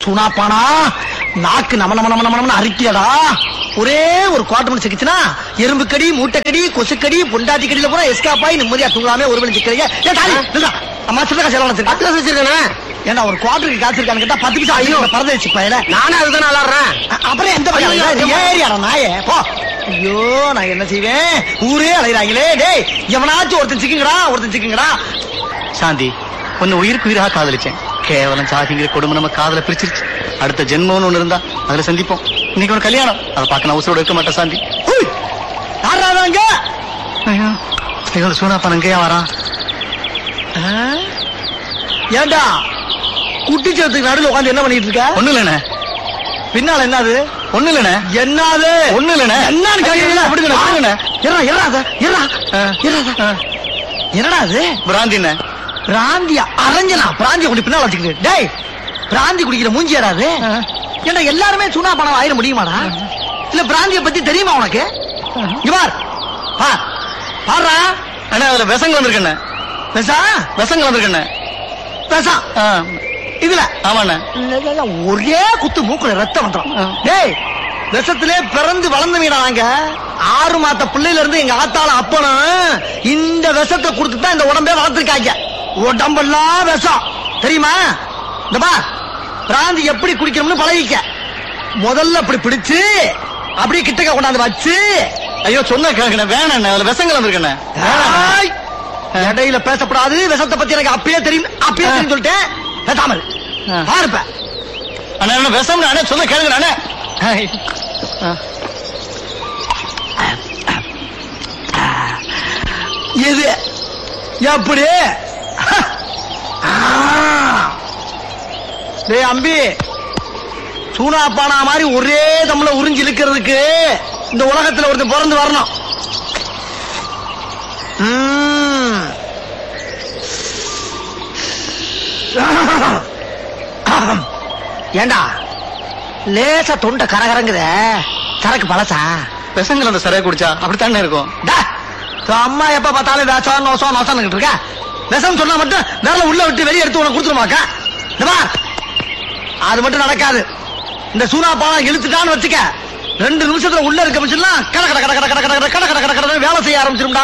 சுனாப்பானா நாக்கு நம நம நம நம அரிக்கியடா ஒரே ஒரு குவாட்டர் மணி சிக்கிச்சுனா எறும்பு கடி மூட்டைக்கடி கொசுக்கடி பொண்டாட்டி கடியில பூரா எஸ்காப் ஆகி நிம்மதியா தூங்காம ஒரு மணி சிக்கிறீங்க ஏன் தாலி நில்றா. அம்மா சின்ன காசு எவ்வளவு வச்சிருக்கா? பத்து காசு வச்சிருக்கானே ஏன்னா ஒரு குவாட்டருக்கு காசு இருக்கான்னு கேட்டா பத்து பைசா ஐயோ பரத வச்சு பையல நானே அதுதான் விளாடுறேன் அப்புறம் எந்த பையன் ஐயோ, இது ஏரியாடா நாயே போ ஐயோ நான் என்ன செய்வேன் ஊரே அலைகிறாங்களே டேய் எவனாச்சும் ஒருத்தன் சிக்குங்கடா ஒருத்தன் சிக்குங்கடா சாந்தி உன்னை உயிருக்கு உயிராக காதலிச்சேன் கேவலம் சாதிங்கிற கொடுமை நம்ம காதல பிரிச்சிருச்சு அடுத்த ஜென்மம்னு ஒண்ணு இருந்தா அதுல சந்திப்போம் இன்னைக்கு ஒரு கல்யாணம் அதை பார்க்க நான் உசுரோட இருக்க மாட்டேன் சாந்தி ஹுய்! யார்றா அவன் அங்க ஐயோ இவங்க சூனா பணங்கையா வரான் ஆ? ஏண்டா குட்டிச்சத்துக்கு நடுவில் உட்காந்து என்ன பண்ணிட்டு இருக்க ஒண்ணு இல்லண்ணே பின்னால என்னது ஒண்ணு இல்லண்ணே என்னது ஒண்ணு இல்லண்ணே என்னன்னு கேக்குறீங்களா? விடுங்கண்ணே, விடுங்கண்ணே. இருடா, இருடா அத, இருடா. ஆ. இருடா அத. ஆ. என்னடா அது பிராந்திண்ணே பிராந்தியா அரஞ்சனா பிராந்திய குடி பின்னால வச்சுக்கிட்டு டேய் பிராந்தி குடிக்கிற மூஞ்சி யாராது ஏண்டா எல்லாருமே சுனா பணம் ஆயிர முடியுமாடா இல்ல பிராந்திய பத்தி தெரியுமா உனக்கு இங்க பார் பார் பாருடா அண்ணா அதுல விஷங்க வந்திருக்கண்ணே பேசா விஷங்க வந்திருக்கண்ணே பேசா ஆ, இதுல ஆமாண்ணே ஒரே குத்து மூக்குல ரத்தம் வந்துடும் ஆ. டேய் விஷத்திலே பிறந்து வளர்ந்த மீனா நாங்க ஆறு மாத்த பிள்ளையில இருந்து எங்க ஆத்தால அப்பனும் இந்த விஷத்தை கொடுத்து தான் இந்த உடம்பே வளர்த்துருக்காங்க உடம்பெல்லாம் விஷம் தெரியுமா இந்த பா பிராந்தி எப்படி குடிக்கணும்னு பழகிக்க முதல்ல அப்படி பிடிச்சு அப்படியே கிட்டக்க கொண்டாந்து வச்சு ஐயோ சொன்ன கேட்கண்ணே வேணாண்ணே அதுல விஷங்க வந்திருக்கண்ணே ஏய், இடையில பேசப்படாது விஷத்தை பத்தி எனக்கு அப்பயே தெரியும் அப்பயே தெரியும் சொல்லிட்டேன் பேசாம இரு. ஆ. பாருப்ப அண்ணா என்ன விஷம் அண்ணே சொன்ன கேளுங்க அண்ணே ஆ. எது எப்படி ஆ. டேய் அம்பி சூனா பானா மாதிரி ஒரே தம்ல உறிஞ்சு இழுக்கிறதுக்கு இந்த உலகத்துல ஒருத்தன் பிறந்து வரணும் ம். ஏண்டா லேசா தொண்டை கரகரங்குத சரக்கு பழசா விஷங்கள் அந்த சரியா குடிச்சா அப்படித்தானே இருக்கும் டா, உன் அம்மா எப்ப பார்த்தாலும் வேஷம் நோசம் நோசம் இருக்க விஷம் சொன்னா மட்டும் வேலை உள்ள விட்டு வெளியே எடுத்து உனக்கு கொடுத்துருமாக்கா இந்த பார், அது மட்டும் நடக்காது இந்த சூனா பாலம் இழுத்துட்டான்னு வச்சுக்க ரெண்டு நிமிஷத்துல உள்ள இருக்க மிஷின்லாம் கட கட கட கட கட கட கட கட கட கட கடன்னு வேலை செய்ய ஆரம்பிச்சிரும்டா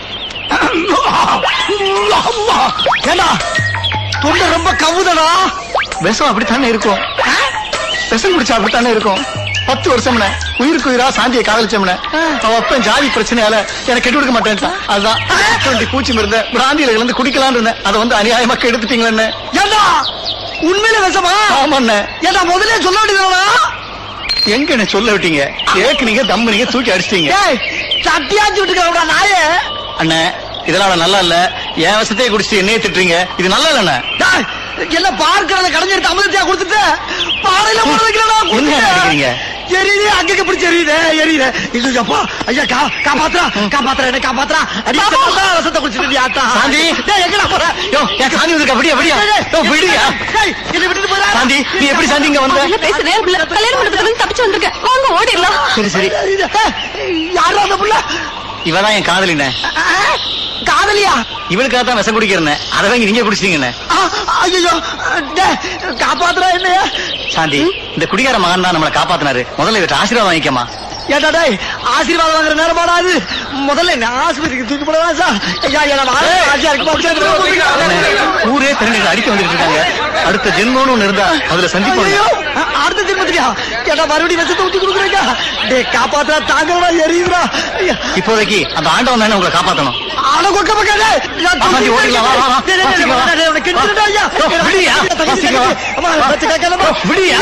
ஏண்டா தொண்டை ரொம்ப கவுதடா விஷம் அப்படித்தானே இருக்கும் விஷம் குடிச்சா அப்படித்தானே இருக்கும் பத்து வருஷம்னே உயிருக்கு உயிரா சாந்தியை காதலிச்சோம்னே அவ அப்ப ஜாதி பிரச்சனையால எனக்கு கெட்டு கொடுக்க மாட்டேன்ட்டான் அதுதான் டுவெண்ட்டி பூச்சி இருந்த பிராந்தியில இருந்து குடிக்கலாம்னு இருந்தேன் அதை வந்து அநியாயமா கெடுத்துட்டீங்களே ஏண்டா உண்மையில விஷமா ஆமாண்ணே ஏண்டா முதல்ல சொல்ல வேண்டியதானா எங்க என்ன சொல்ல விட்டீங்க ஏக்குனீங்க தம்புனீங்க தூக்கி அடிச்சிட்டீங்க ஏய் சட்டியாச்சு விட்டுக்கிறா நாயே அண்ணே இதெல்லாம் நல்லா இல்ல என் விஷத்தையே குடிச்சிட்டு என்னையே திட்டுறீங்க இது நல்லா இல்லண்ணே டேய், எல்லாம் பார்க்கறத கடைஞ்சிட்டு அமிர்தத்தையா கொடுத்துட்டு பாறையில போட வைக்கிறடா என்ன நினைக்கிறீங்க? எரியுது அங்கங்க பிடிச்சி எரியுது எரியுது இது அப்பா ஐயா கா காப்பாத்துறா காப்பாத்துறா என்ன காப்பாத்துறா அடி சத்தா ரசத்தை குடிச்சிட்டு ஆத்தா சாந்தி. டேய் எங்கடா போற யோ என் சாந்தி வந்திருக்கா விடியா விடியா டேய், யோ டேய், விடியா டேய், என்னை விட்டுட்டு போறா சாந்தி நீ எப்படி சாந்தி இங்க வந்த முதல்ல பேச நேரம் இல்ல கல்யாண மண்டபத்துல இருந்து தப்பிச்சு வந்திருக்கேன் வாங்க ஓடிடலாம் சரி சரி யாரும் அந்த புள்ள இவதான் என் காதலிண்ணே ஆ, காதலியா இவளுக்காக தான் விஷம் குடிக்கிறேன் அதை வாங்கி நீங்க குடிச்சிட்டீங்கண்ணே ஐயோ காப்பாத்துறா என்னையா சாந்தி இந்த குடிகார மகன் தான் நம்மளை காப்பாத்தினாரு முதல்ல இவற்றை ஆசீர்வாதம் வாங்கிக்கமா ஏடா டேய் ஆசீர்வாதம் வாங்குற நேரம் போடாது முதல்ல என்ன ஆஸ்பத்திரிக்கு தூக்கி போடலாம் சார் ஐயா என்ன ஆசையா இருக்கு ஊரே திரண்டு அடிக்க வந்துட்டு இருக்காங்க அடுத்த ஜென்மம்னு ஒண்ணு இருந்தா அதுல சந்திப்போம் ஐயோ அடுத்த திரும்பத்தியா கேட்டா மறுபடியும் விஷத்தை ஊத்தி கொடுக்குறீங்க டேய் காப்பாத்துறா தாங்கடா எரியுதுடா ஐயா இப்போதைக்கு அந்த ஆண்டவன் தானே உங்களை காப்பாத்தணும் ஆன கொக்க பக்காதே ஆமாண்டி, ஓடிடலாம், வா, வா, வா. வாசிக்க வா. ஐயா ஓ, விடுயா. வாசிக்க வா. அம்மா பத்து கேட்கலமா ஓ, விடுயா.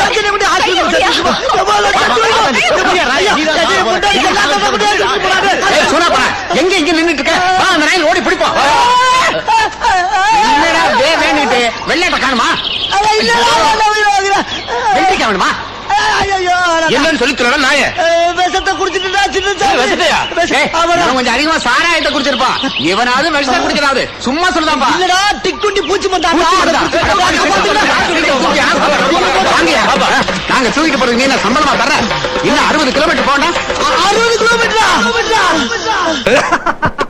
ஏய், சூனாப்பா, எங்க இங்க நின்னுட்டு இருக்க வா, அந்த ரயில் ஓடி பிடிப்போம் என்னடா வே வேணுட்டு வெள்ளாட்ட காணுமா வெள்ளிக்கா வேணுமா என்னன்னு சொல்லி சொல்லல நாய விஷத்தை குடிச்சிட்டுடா சின்ன விஷத்தையா ஏய், இவன் கொஞ்சம் அதிகமா சாராயத்தை குடிச்சிருப்பான் இவனாவது விஷத்தை குடிச்சிடாது சும்மா சொல்லுதான்ப்பா இல்லடா டிக் டுண்டி பூச்சி மண்டாடா வாங்கயா, பாப்பா. நாங்க தூக்கிட்டு போறது நீ என்ன சம்பளமா தர்ற இன்னும் அறுபது கிலோமீட்டர் போண்டா அறுபது கிலோமீட்டரா